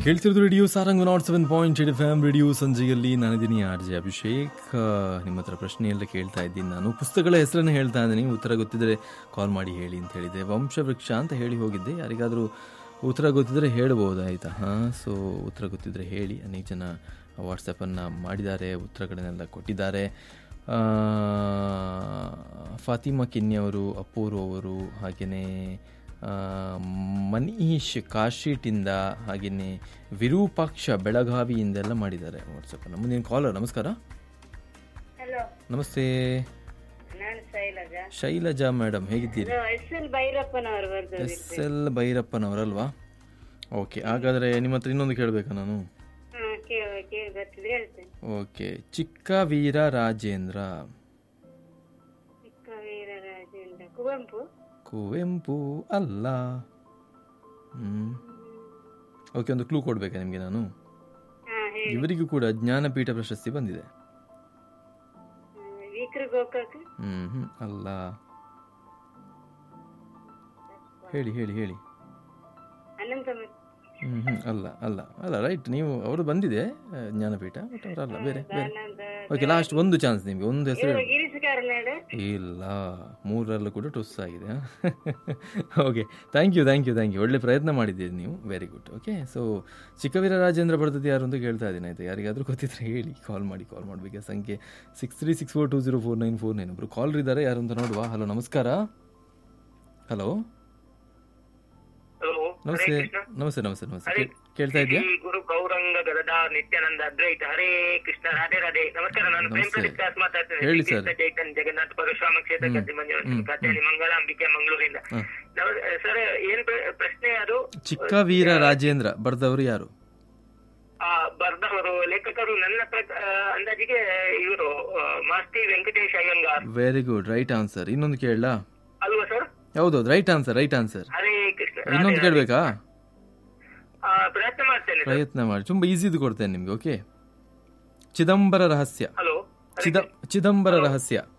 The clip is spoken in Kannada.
ಕೇಳ್ತಿರೋದು radio Sarang nought seven point eight F M radio ಸಂಜೆಯಲ್ಲಿ ನಾನಿದ್ದೀನಿ ಆರ್ ಜೆ ಅಭಿಷೇಕ್ ಆ, ನಿಮ್ಮ ಹತ್ರ ಪ್ರಶ್ನೆ ಎಲ್ಲ ಕೇಳ್ತಾ ಇದ್ದೀನಿ ನಾನು ಪುಸ್ತಕಗಳ ಹೆಸರನ್ನು ಹೇಳ್ತಾ ಇದ್ದೀನಿ ಉತ್ತರ ಗೊತ್ತಿದ್ದರೆ ಕಾಲ್ ಮಾಡಿ ಹೇಳಿ ಅಂತ ಹೇಳಿದೆ ವಂಶವೃಕ್ಷ ಅಂತ ಹೇಳಿ ಹೋಗಿದ್ದೆ ಯಾರಿಗಾದರೂ ಉತ್ತರ ಗೊತ್ತಿದ್ದರೆ ಹೇಳ್ಬೋದು ಆಯಿತಾ ಹಾಂ ಸೊ ಉತ್ತರ ಗೊತ್ತಿದ್ದರೆ ಹೇಳಿ ಅನೇಕ ಜನ ವಾಟ್ಸಪ್ಪನ್ನು ಮಾಡಿದ್ದಾರೆ ಉತ್ತರಗಳನ್ನೆಲ್ಲ ಕೊಟ್ಟಿದ್ದಾರೆ ಆ, ಫಾತಿಮಾ ಕಿನ್ನಿ ಅವರು ಅಪೂರ್ವ ಅವರು ಹಾಗೆಯೇ ಆ, ಮನೀಶ್ ಕಾಶೀಟಿಂದ ಹಾಗೆಯೇ ವಿರೂಪಾಕ್ಷ ಬೆಳಗಾವಿಯಿಂದೆಲ್ಲ ಮಾಡಿದ್ದಾರೆ ವಾಟ್ಸಪ್ಪನ್ನು ಮುಂದಿನ ಕಾಲರ್ ನಮಸ್ಕಾರ ಹಲೋ ನಮಸ್ತೆ ನಾನು ಶೈಲಜಾ ಶೈಲಜಾ ಮೇಡಮ್ ಹೇಗಿದ್ದೀರಿ ಎಸ್ ಎಲ್ ಭೈರಪ್ಪನವರು ಬರ್ದವ್ರು ಎಸ್ ಎಲ್ ಭೈರಪ್ಪನವರಲ್ವಾ ಓಕೆ ಹಾಗಾದರೆ ನಿಮ್ಮ ಹತ್ರ ಇನ್ನೊಂದು ಕೇಳಬೇಕಾ ನಾನು ಹಾ ಕೇಳಿ ಕೇಳಿ ಬರ್ತಿದ್ರೆ ಹೇಳ್ತೇನೆ ಓಕೆ ಚಿಕ್ಕ ವೀರ ರಾಜೇಂದ್ರ ಚಿಕ್ಕ ವೀರ ರಾಜೇಂದ್ರ ಕುವೆಂಪು ಕುವೆಂಪು ಅಲ್ಲ ಹ್ಞೂ ಓಕೆ ಒಂದು ಕ್ಲೂ ಕೊಡಬೇಕಾ ನಿಮಗೆ ನಾನು ಹಾ ಹೇಳಿ ಇವರಿಗೂ ಕೂಡ ಜ್ಞಾನಪೀಠ ಪ್ರಶಸ್ತಿ ಬಂದಿದೆ ವಿಕ್ರ ಗೋಕಾಕ್ ಹ್ಮ್ ಹ್ಮ್ ಅಲ್ಲ ಹೇಳಿ ಹೇಳಿ ಹೇಳಿ ಅನಂತ ಹ್ಮ್ ಹ್ಮ್ ಅಲ್ಲ ಅಲ್ಲ ಅಲ್ಲ ರೈಟ್ ನೀವು ಅವರು ಬಂದಿದೆ ಆ, ಜ್ಞಾನಪೀಠ ಬಟ್ ಅವರಲ್ಲ ಬೇರೆ ಬೇರೆ ಓಕೆ ಲಾಸ್ಟ್ ಒಂದು ಚಾನ್ಸ್ ನಿಮಗೆ ಒಂದು ಹೆಸರು ಹೇಳಿ. ಗಿರೀಶ್ ಕಾರ್ನಾಡ್ ಇಲ್ಲ ಮೂರರಲ್ಲೂ ಕೂಡ ಟುಸ್ ಆಗಿದೆ okay thank you thank you thank you ಒಳ್ಳೆ ಪ್ರಯತ್ನ ಮಾಡಿದ್ದೀರಿ ನೀವು very good okay so Chikkaveera Rajendra ಬರ್ತದೆ ಯಾರು ಅಂತ ಕೇಳ್ತಾ ಇದ್ದೀನಿ ಆಯ್ತು ಯಾರಿಗಾದರೂ ಗೊತ್ತಿದ್ರೆ ಹೇಳಿ ಕಾಲ್ ಮಾಡಿ ಕಾಲ್ ಮಾಡಬೇಕು ಸಂಖ್ಯೆ six three six four two zero four nine four nine ಒಬ್ಬರು ಕಾಲ್ ಇದ್ದಾರೆ ಯಾರು ಅಂತ ನೋಡುವ ಹಲೋ ನಮಸ್ಕಾರ ಹಲೋ ಹಲೋ ನಮಸ್ತೆ ನಮಸ್ತೆ ನಮಸ್ತೆ ನಮಸ್ತೆ ಕೇಳ್- ಕೇಳ್ತಾ ಇದೆಯಾ ಶ್ರೀ ಗುರು ಗೌರಂಗ ಗದದಾರ್ ನಿತ್ಯಾನಂದ ಅದ್ವೈತ ಹರೇ ಕೃಷ್ಣ ರಾಧೆ ರಾಧೆ ನಮಸ್ಕಾರ ನಾನು ಪ್ರೇಮ್ ನಮಸ್ತೆ. ಪ್ರದೀಪ್ ದಾಸ್ ಮಾತಾಡ್ತೇನೆ ಹೇಳಿ ಶ್ರೀ ಸರ್. ಕೃಷ್ಣ ಚೈತನ್ಯ ಜಗನ್ನಾಥ ಪರಶುರಾಮ ಕ್ಷೇತ್ರ ಗದ್ದೆ ಮಂಜುನಾಥ ಕಥೆಯಲ್ಲಿ ಮಂಗಳಾಂಬಿಕೆ ಮಂಗಳೂರಿಂದ ಹಾಂ ನಮ- ಸರ್ ಏನ್ ಪ್ರ- ಪ್ರಶ್ನೆ ಅದು ಚಿಕ್ಕವೀರ ರಾಜೇಂದ್ರ ಬರೆದವರು ಯಾರು ಆ, ಬರ್ದವರು ಲೇಖಕರು ನನ್ನ ಪ್ರಕ- ಆ, ಅಂದಾಜಿಗೆ ಇವರು Masti Venkatesh Iyengar very good right answer ಇನ್ನೊಂದು ಕೇಳಲಾ ಅಲ್ವಾ ಸರ್ ಹೌದೌದು right answer right answer Hare Krishna Radhe ಇನ್ನೊಂದು ರಾಧೆ. ಕೇಳಬೇಕಾ ಆ, ಪ್ರಯತ್ನ ಮಾಡ್ತೇನೆ ಸರ್ ಪ್ರಯತ್ನ ಮಾಡಿ ತುಂಬ ಈಸಿದು ಕೊಡ್ತೇನೆ ನಿಮಗೆ ಓಕೆ ಚಿದಂಬರ ರಹಸ್ಯ ಹಲೋ ಚಿದ ಚಿದಂಬರ ರಹಸ್ಯ